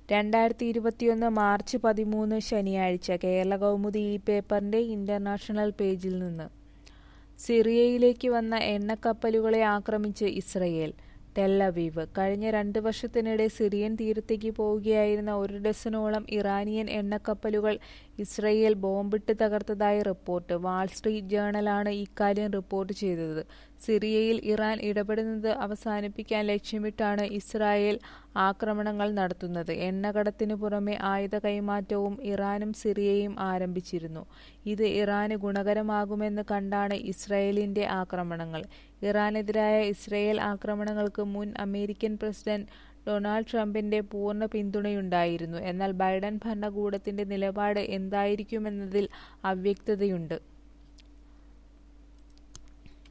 രണ്ടായിരത്തി ഇരുപത്തിയൊന്ന് മാർച്ച് പതിമൂന്ന് ശനിയാഴ്ച കേരള കൗമുദി ഈ പേപ്പറിന്റെ ഇന്റർനാഷണൽ പേജിൽ നിന്ന് സിറിയയിലേക്ക് വന്ന എണ്ണക്കപ്പലുകളെ ആക്രമിച്ച് ഇസ്രയേൽ ടെല്ലവീവ് കഴിഞ്ഞ രണ്ട് വർഷത്തിനിടെ സിറിയൻ തീരത്തേക്ക് പോവുകയായിരുന്ന ഒരു ഡസനോളം ഇറാനിയൻ എണ്ണക്കപ്പലുകൾ ഇസ്രയേൽ ബോംബിട്ട് തകർത്തതായി റിപ്പോർട്ട് വാൾസ്ട്രീറ്റ് ജേണലാണ് ഇക്കാര്യം റിപ്പോർട്ട് ചെയ്തത് സിറിയയിൽ ഇറാൻ ഇടപെടുന്നത് അവസാനിപ്പിക്കാൻ ലക്ഷ്യമിട്ടാണ് ഇസ്രായേൽ ആക്രമണങ്ങൾ നടത്തുന്നത് എണ്ണകടത്തിനു പുറമെ ആയുധ കൈമാറ്റവും ഇറാനും സിറിയയും ആരംഭിച്ചിരുന്നു ഇത് ഇറാന് ഗുണകരമാകുമെന്ന് കണ്ടാണ് ഇസ്രായേലിന്റെ ആക്രമണങ്ങൾ ഇറാനെതിരായ ഇസ്രായേൽ ആക്രമണങ്ങൾക്ക് മുൻ അമേരിക്കൻ പ്രസിഡന്റ് ഡൊണാൾഡ് ട്രംപിന്റെ പൂർണ്ണ പിന്തുണയുണ്ടായിരുന്നു എന്നാൽ ബൈഡൻ ഭരണകൂടത്തിന്റെ നിലപാട് എന്തായിരിക്കുമെന്നതിൽ അവ്യക്തതയുണ്ട്